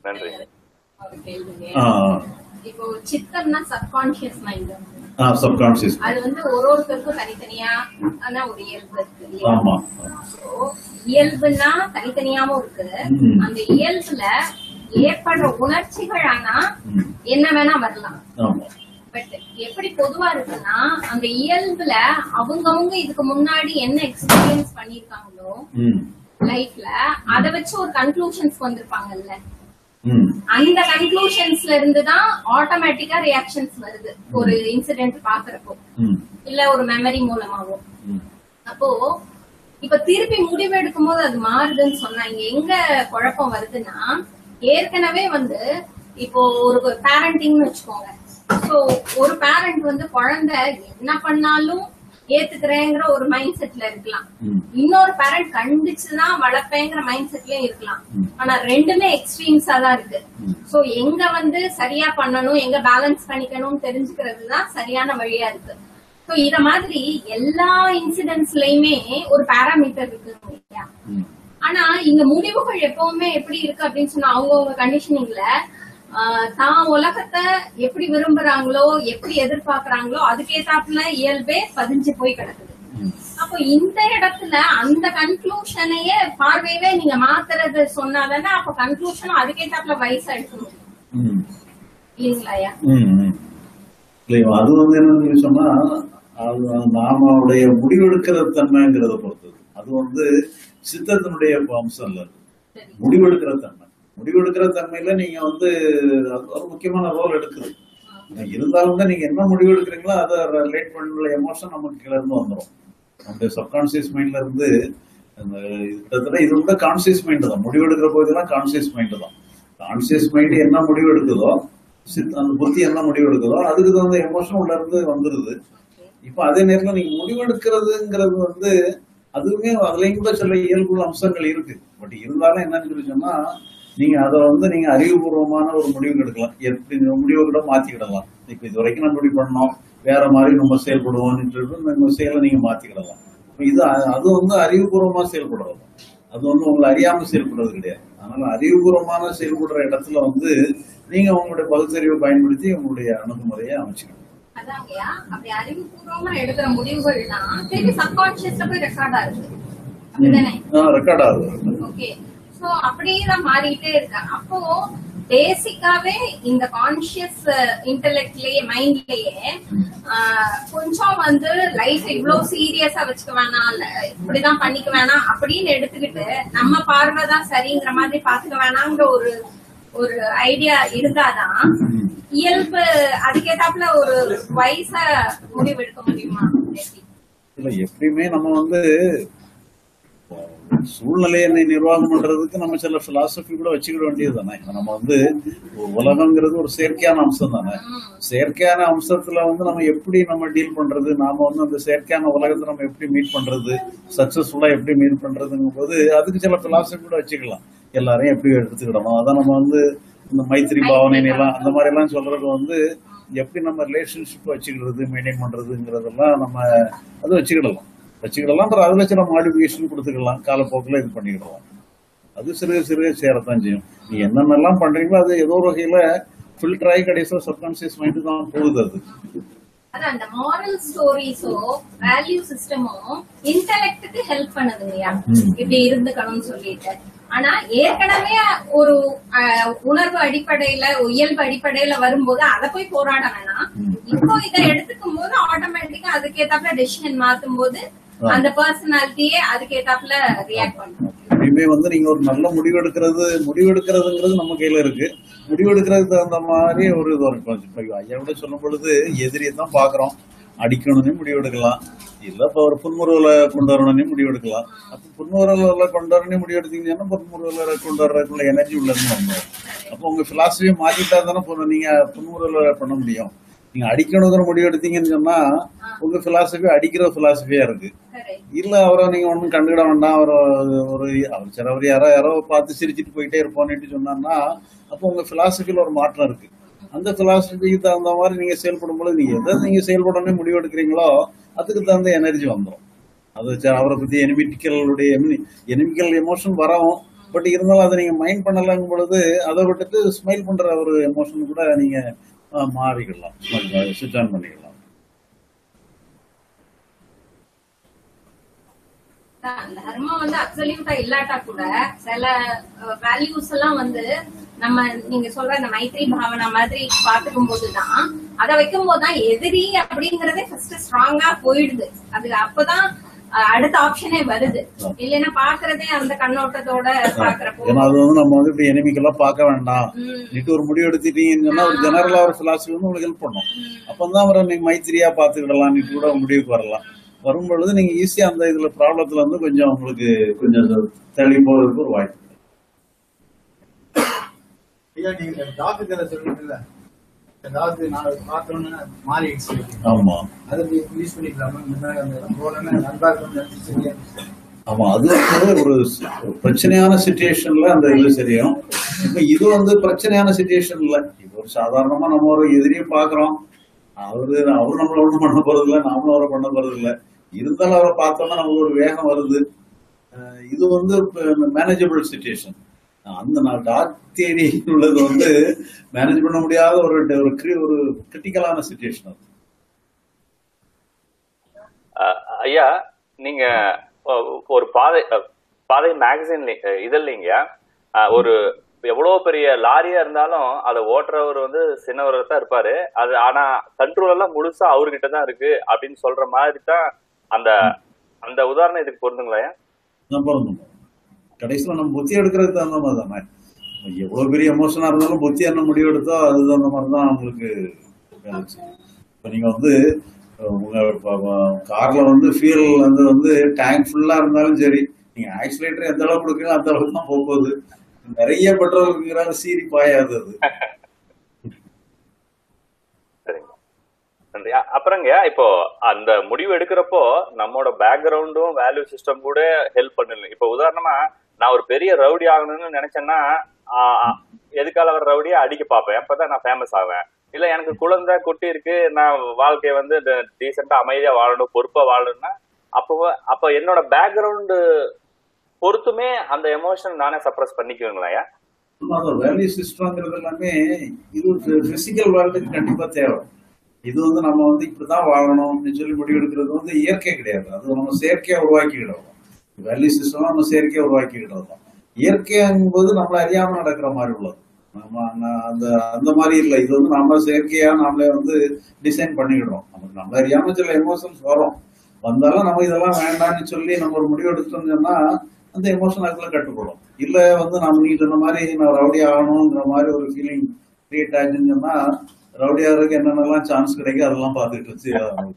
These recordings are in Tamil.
நன்றி ஒரு கேள்விங்க. ஆ இப்போ சித்தம்னா சப்கான்சியஸ் மைண்ட் ஆ சப்கான்சியஸ் அது வந்து ஒரு ஒருத்தருக்கும் தனித்தனியா ஆனா ஒரு இயல்பு இருக்கு இல்லையா? ஆமா So, இயல்புனா தனித்தனியாவும் இருக்கு ம். அந்த இயல்புல ஏற்படுற உணர்ச்சிகள் ஆனா ம். என்ன வேணா வரலாம் ஆமா பட் எப்படி பொதுவா இருக்குன்னா அந்த இயல்புல அவங்கவங்க இதுக்கு முன்னாடி என்ன எக்ஸ்பீரியன்ஸ் பண்ணிருக்காங்களோ ம் லைஃப்ல அத வச்சு ஒரு கன்க்ளூஷன்ஸ் வந்திருப்பாங்கல்ல ம் அந்த கன்க்ளூஷன்ஸ்ல இருந்து தான் ஆட்டோமேட்டிக்கா ரியாக்ஷன்ஸ் வருது ஒரு இன்சிடென்ட் பாக்குறப்போ ம் இல்ல ஒரு மெமரி மூலமாவோ ம் அப்போ இப்ப திருப்பி முடிவு எடுக்கும் போது அது மாறுதுன்னு சொன்னா இங்க எங்க குழப்பம் வருதுன்னா ஏற்கனவே வந்து இப்போ ஒரு பேரண்டிங்னு வச்சுக்கோங்க சோ ஒரு பேரண்ட் வந்து குழந்தை என்ன பண்ணாலும் ஏத்துக்கிறேங்கிற ஒரு மைண்ட் செட்ல இருக்கலாம் ம். இன்னொரு பேரண்ட் கண்டிச்சுதான் வளர்ப்பேங்கிற மைண்ட் செட்லயும் இருக்கலாம் ம். ஆனா ரெண்டுமே எக்ஸ்ட்ரீம்ஸா தான் இருக்கு ம். சோ எங்க வந்து சரியா பண்ணணும் எங்க பேலன்ஸ் பண்ணிக்கணும்னு தெரிஞ்சுக்கிறது தான் சரியான வழியா இருக்கு சோ இத மாதிரி எல்லா இன்சிடென்ட்ஸ்லயுமே ஒரு பாராமீட்டர் இருக்கு இல்லையா ம் ஆனா இந்த முடிவுகள் எப்பவுமே எப்படி இருக்கு அப்படின்னு சொன்னா அவங்கவுங்க கண்டிஷனிங்ல தான் உலகத்தை எப்படி விரும்புறாங்களோ எப்படி எதிர்பார்க்கறாங்களோ அதுக்கேத்தாப்புல இயல்பே பதிஞ்சு போய் கிடக்குது ம் அப்போ இந்த இடத்துல அந்த கன்க்ளூஷனையே பார்வையவே நீங்க மாத்துறது சொன்னாதானே அப்ப கன்க்ளூஷனும் அதுக்கேத்தாப்புல வயசா எடுக்க முடியும் ம் இல்லைங்களா ஐயா ம், ம். இல்லையா அது வந்து என்னன்னு சொன்னா அது நாமளுடைய முடிவெடுக்கிற தன்மைங்கிறத பொறுத்தது அது வந்து சித்தத்தினுடைய அம்சம் இல்ல அது. சரி முடிவெடுக்கிற தன்மை முடிவெடுக்கிற தன்மையில நீங்க வந்து அது ஒரு முக்கியமான ரோல் எடுக்குது இருந்தாலும் தான் நீங்க என்ன முடிவு எடுக்கிறீங்களோ அதை ரிலேட் பண்ண எமோஷன் நமக்கு கீழ இருந்து வந்துடும் நம்முடைய சப்கான்சியஸ் மைண்ட்ல இருந்து அந்த இது கிட்டத்தட்ட இது கூட கான்சியஸ் மைண்ட் தான் முடிவெடுக்கிற போதெல்லாம் கான்சியஸ் மைண்ட் தான் கான்சியஸ் மைண்ட் என்ன முடிவு எடுக்குதோ சித்- அந்த புத்தி என்ன முடிவு எடுக்குதோ அதுக்கு தகுந்த எமோஷன் உள்ள இருந்து வந்துருது இப்ப அதே நேரத்துல நீங்க முடிவெடுக்கிறதுங்கிறது வந்து அதுவுமே அதுலயும் கூட சில இயல்பு அம்சங்கள் இருக்கு பட் இருந்தாலும் என்னன்னு சொல்லி சொன்னா நீங்க அதை வந்து நீங்க அறிவுபூர்வமான ஒரு முடிவு எடுக்கலாம் எப்படி இந்த முடிவை கூட மாத்திக்கிடலாம் இப்ப இது வரைக்கும் நம்ம இப்படி பண்ணோம் வேற மாதிரி நம்ம செயல்படுவோம்னு சொல்லிட்டு நம்ம செயலை நீங்க மாத்திக்கிடலாம் இப்ப இது அ- அது வந்து அறிவுபூர்வமா செயல்படுறது அது வந்து உங்களை அறியாம செயல்படுறது கிடையாது அதனால அறிவுபூர்வமான செயல்படுற இடத்துல வந்து நீங்க உங்களுடைய பகுத்தறிவை பயன்படுத்தி உங்களுடைய அணுகுமுறையை அமைச்சுக்கணும் அதாங்கய்யா அப்படி அறிவுபூர்வமா எடுக்கிற முடிவுகள்லாம் திருப்பி சப்கான்சியஸ்ல போய் ரெக்கார்டா இருக்கு அப்படிதானே ரெக்கார்ட் ஆகுது ஓகே சோ அப்படியே தான் மாறிட்டே இருக்காங்க அப்போ பேசிக்காவே இந்த கான்சியஸ் இன்டெலெக்ட்லயே மைண்ட்லயே கொஞ்சம் வந்து லைஃப் இவ்வளவு சீரியஸா வச்சுக்க வேணாம் இல்ல இப்படிதான் பண்ணிக்க வேணாம் அப்படின்னு எடுத்துக்கிட்டு நம்ம பார்வை தான் சரிங்கிற மாதிரி பாத்துக்க வேணாங்கிற ஒரு ஒரு ஐடியா இருந்தாதான் இயல்பு அதுக்கேத்தாப்புல ஒரு வயசா முடிவு எடுக்க முடியுமா எப்படி? இல்ல எப்பயுமே நம்ம வந்து சூழ்நிலையை நிர்வாகம் பண்றதுக்கு நம்ம சில பிலாசபி கூட வச்சுக்கிட வேண்டியது தானே நம்ம வந்து உலகங்கிறது ஒரு செயற்கையான அம்சம் தானே செயற்கையான அம்சத்துல வந்து நம்ம எப்படி நம்ம டீல் பண்றது நாம வந்து அந்த செயற்கையான உலகத்தை நம்ம எப்படி மீட் பண்றது சக்சஸ்ஃபுல்லா எப்படி மீட் பண்றதுங்கும் போது அதுக்கு சில பிலாசபி கூட வச்சுக்கலாம் எல்லாரையும் எப்படி எடுத்துக்கிடணும் அதான் நம்ம வந்து இந்த மைத்திரி பாவனை எல்லாம் அந்த மாதிரி எல்லாம் சொல்றது வந்து எப்படி நம்ம ரிலேஷன்ஷிப் வச்சுக்கிறது மெயின்டைன் பண்றதுங்கிறதெல்லாம் நம்ம அது வச்சுக்கிடலாம் வச்சுக்கிடலாம் அப்புறம் அதுல சில மாடிஃபிகேஷன் கொடுத்துக்கலாம் காலப்போக்கில் இது பண்ணிக்கிடலாம் அது சிறுக சிறுக சேரத்தான் செய்யும் நீ என்னென்னலாம் பண்றீங்களோ அது ஏதோ ஒரு வகையில ஃபில்டர் ஆகி கடைசியில் சப்கான்சியஸ் மைண்டு தான் போகுது அது அதான் அந்த மாரல் ஸ்டோரிஸோ வேல்யூ சிஸ்டமோ இன்டெலெக்டுக்கு ஹெல்ப் பண்ணுதுங்கய்யா ம். இப்படி இருந்துக்கணும்னு சொல்லிட்டு ஆனா ஏற்கனவே ஒரு அஹ், உணர்வு அடிப்படையில இயல்பு அடிப்படையில வரும்போது அதை போய் போராட வேணாம் இப்போ இதை எடுத்துக்கும் போது ஆட்டோமேட்டிக்கா அதுக்கேத்தாப்புல டெசிஷன் மாத்தும் போது அந்த பர்சனாலிட்டியே அதுக்கேத்தாப்புல ரியாக்ட் பண்ணும் எப்பயுமே வந்து நீங்க ஒரு நல்ல முடிவு எடுக்கிறது முடிவு எடுக்கிறதுங்கிறது நம்ம கையில இருக்கு முடிவு எடுக்கிறதுக்கு தகுந்த மாதிரி ஒரு இது வரும். இப்ப இப்ப ஐயாவோட சொல்லும் பொழுது எதிரியை தான் பாக்குறோம் அடிக்கணும்னு முடிவு எடுக்கலாம் இல்ல இப்ப ஒரு புன்முறுவலை கொண்டு வரணும்னு முடிவு எடுக்கலாம் அப்ப புன்முறுவல கொண்டு வரணும் முடிவு எடுத்தீங்கன்னா புன்முறுவலை கொண்டு வர்றதுக்குள்ள எனர்ஜி உள்ள இருந்து வந்துடும் அப்ப உங்க பிலாசபியை மாத்திட்டா தானே பொ- நீங்க புன்முறுவலை பண்ண முடியும் நீங்க அடிக்கணுங்கிற முடிவு எடுத்தீங்கன்னு சொன்னா உங்க பிலாசபி அடிக்கிற பிலாசபியா இருக்கு Correct. இல்ல அவரை நீங்க ஒண்ணும் கண்டுக்கிட வேண்டாம் அவர் ஒரு அவர் சிலவர் யாரோ யாரோ பார்த்து சிரிச்சிட்டு போயிட்டே இருப்போம்னு சொன்னான்னா அப்போ உங்க பிலாசபில ஒரு மாற்றம் இருக்கு அந்த பிலாசபிக்கு தகுந்த மாதிரி நீங்க செயல்படும் பொழுது நீங்க எதை நீங்க செயல்படணும்னு முடிவு எடுக்கிறீங்களோ அதுக்கு தகுந்த எனர்ஜி வந்துடும் அது ச- அவரை பத்தி எனிமிட்டிக்கலுடைய எனிமிக்கல் எமோஷன் வரவும் பட் இருந்தாலும் அதை நீங்க மைண்ட் பண்ணலங்கும் பொழுது அதை விட்டுட்டு ஸ்மைல் பண்ற ஒரு எமோஷன் கூட நீங்க அஹ், மாறிக்கலாம் சுவிச் ஆன் பண்ணிக்கலாம் தர்மம் வந்து அப்சல்யூட்டா இல்லாட்டா கூட சில வேல்யூஸ் எல்லாம் வந்து நம்ம நீங்க சொல்ற இந்த மைத்ரி பாவனா மாதிரி பாத்துக்கும் போதுதான் அதை வைக்கும் போதுதான் எதிரி அப்படிங்கறதே ஃபர்ஸ்ட் ஸ்ட்ராங்கா போயிடுது அது அப்பதான் அஹ், அடுத்த ஆப்ஷனே வருது இல்லைன்னா பாக்குறதே அந்த கண்ணோட்டத்தோட பாக்குறப்போ ஏன்னா அது வந்து நம்ம வந்து இப்படி எனிமிக்கெல்லாம் பார்க்க வேண்டாம் ம், நீட்டு ஒரு முடிவு எடுத்துட்டீங்கன்னு சொன்னா ஒரு ஜெனரலா ஒரு பிலாசபி வந்து உங்களுக்கு ஹெல்ப் பண்ணும் ம். அப்பதான் அவரை நீங்க மைத்திரியா பாத்துக்கிடலாம் நீட்டு கூட ஒரு முடிவுக்கு வரலாம் வரும் பொழுது நீங்க ஈஸியா அந்த இதுல ப்ராப்ளத்துல வந்து கொஞ்சம் உங்களுக்கு கொஞ்சம் தள்ளி போறதுக்கு ஒரு வாய்ப்பு இருக்கு. ஐயா நீங்க டாக்டர் கதை சொல்றீங்கல்ல இந்த டாக்டர் நான் பார்த்தோன்னே மாறிடுச்சு ஆமா அதை யூஸ் பண்ணிக்கலாமா இந்த மாதிரி அந்த போலமே நல்லா இருக்கும்னு நினைச்சு சரியா ஆமா அது வந்து ஒரு சி- ஒரு பிரச்சனையான சுச்சுவேஷன்ல அந்த இது சரியும் இப்ப இது வந்து பிரச்சனையான சுச்சுவேஷன் இல்ல இது ஒரு சாதாரணமா நம்ம ஒரு எதிரியை பாக்குறோம் அவரு அவரு நம்மள ஒண்ணும் பண்ண போறது இல்ல நாமளும் அவரை பண்ண போறது இல்ல இருந்தாலும் அவரை பார்த்தோம்னா நமக்கு ஒரு வேகம் வருது அஹ் இது வந்து மேனேஜபிள் சுச்சுவேஷன் அந்த நான் டாக் தேடி உள்ளது வந்து மேனேஜ் பண்ண முடியாத ஒரு ஒரு cri- ஒரு கிரிட்டிக்கலான சுச்சுவேஷன் அது அஹ் ஐயா நீங்க அஹ், ஒரு பாதை அஹ், பாதை மேகசின் இதழ்லீங்க அஹ், ஒரு எவ்வளவு பெரிய லாரியா இருந்தாலும் அதை ஓட்டுறவர் வந்து சின்னவரா தான் இருப்பாரு அது ஆனா கண்ட்ரோல் எல்லாம் முழுசா அவர்கிட்ட தான் இருக்கு அப்படின்னு சொல்ற மாதிரி தான் அந்த அந்த உதாரணம் இதுக்கு பொருந்துங்களா ஐயா? தான் பொருந்தும் கடைசியில் நம்ம புத்தி எடுக்கிறதுக்கு தகுந்த மாதிரி தானே எவ்வளவு பெரிய எமோஷனா இருந்தாலும் புத்தி என்ன முடிவு எடுத்தோ அது தகுந்த மாதிரி தான் உங்களுக்கு வேலை செய்யும் இப்போ நீங்க வந்து அஹ், உங்க கார்ல வந்து ஃபியூல் வந்து வந்து டேங்க் ஃபுல்லா இருந்தாலும் சரி நீங்க ஆக்சிலேட்டர் எந்த அளவுக்கு கொடுக்குறீங்களோ அந்த அளவுக்கு தான் போகுது நிறைய பெட்ரோல் இருக்கிறாங்க சீரி பாயாது அது சரிங்க நன்றி அ- அப்புறங்க இப்போ அந்த முடிவு எடுக்கிறப்போ நம்மளோட பேக்ரவுண்டும் வேல்யூ சிஸ்டம் கூட ஹெல்ப் பண்ணல இப்போ உதாரணமா நான் ஒரு பெரிய ரவுடி ஆகணும்னு நினைச்சேன்னா ஆ, ஆ, எதுக்கால வர ரவுடியை அடிக்க பார்ப்பேன் அப்பதான் நான் ஃபேமஸ் ஆவேன் இல்ல எனக்கு குழந்தை குட்டி இருக்கு நான் வாழ்க்கையை வந்து டீசெண்டா அமைதியா வாழணும் பொறுப்பா வாழணும்னா அப்போ அப்ப என்னோட பேக்ரவுண்டு பொறுத்துமே அந்த எமோஷன் நானே சப்ரஸ் பண்ணிக்குவேங்களா ஐயா? வேல்யூ சிஸ்டம்ங்கிறது எல்லாமே இது பிசிக்கல் வேர்ல்டுக்கு கண்டிப்பா தேவை இது வந்து நம்ம வந்து இப்படிதான் வாழணும் அப்படின்னு சொல்லி முடிவெடுக்கிறது வந்து இயற்கை கிடையாது அது நம்ம செயற்கையா உருவாக்கிக்கிடுறோம் வேல்யூ சிஸ்டம் நம்ம செயற்கையா உருவாக்கிக்கிடுறோம் இயற்கையாகும் போது நம்மள அறியாம நடக்கிற மாதிரி உள்ளது நம்ம அந்த- அந்த அந்த மாதிரி இல்லை இது வந்து நம்ம செயற்கையா நம்மளே வந்து டிசைன் பண்ணிக்கிடுறோம் நமக்கு நம்ம அறியாம சில எமோஷன்ஸ் வரும் வந்தாலும் நம்ம இதெல்லாம் வேண்டாம்னு சொல்லி நம்ம ஒரு முடிவு எடுத்தோம்னு சொன்னா அந்த எமோஷன் அதுக்குள்ள கட்டுப்படும் இல்ல வந்து நம்ம நீ சொன்ன மாதிரி நான் ரவுடி ஆகணுங்கிற மாதிரி ஒரு ஃபீலிங் கிரியேட் ஆச்சுன்னு சொன்னா ரவுடி ஆகிறதுக்கு என்னென்னலாம் சான்ஸ் கிடைக்கும் அதெல்லாம் பார்த்துட்டு வச்சு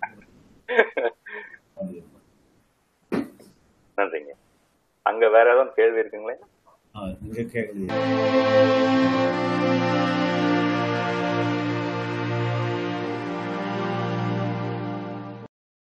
நன்றிங்க அங்க வேற ஏதாவது கேள்வி இருக்குங்களா இங்க கேக்குது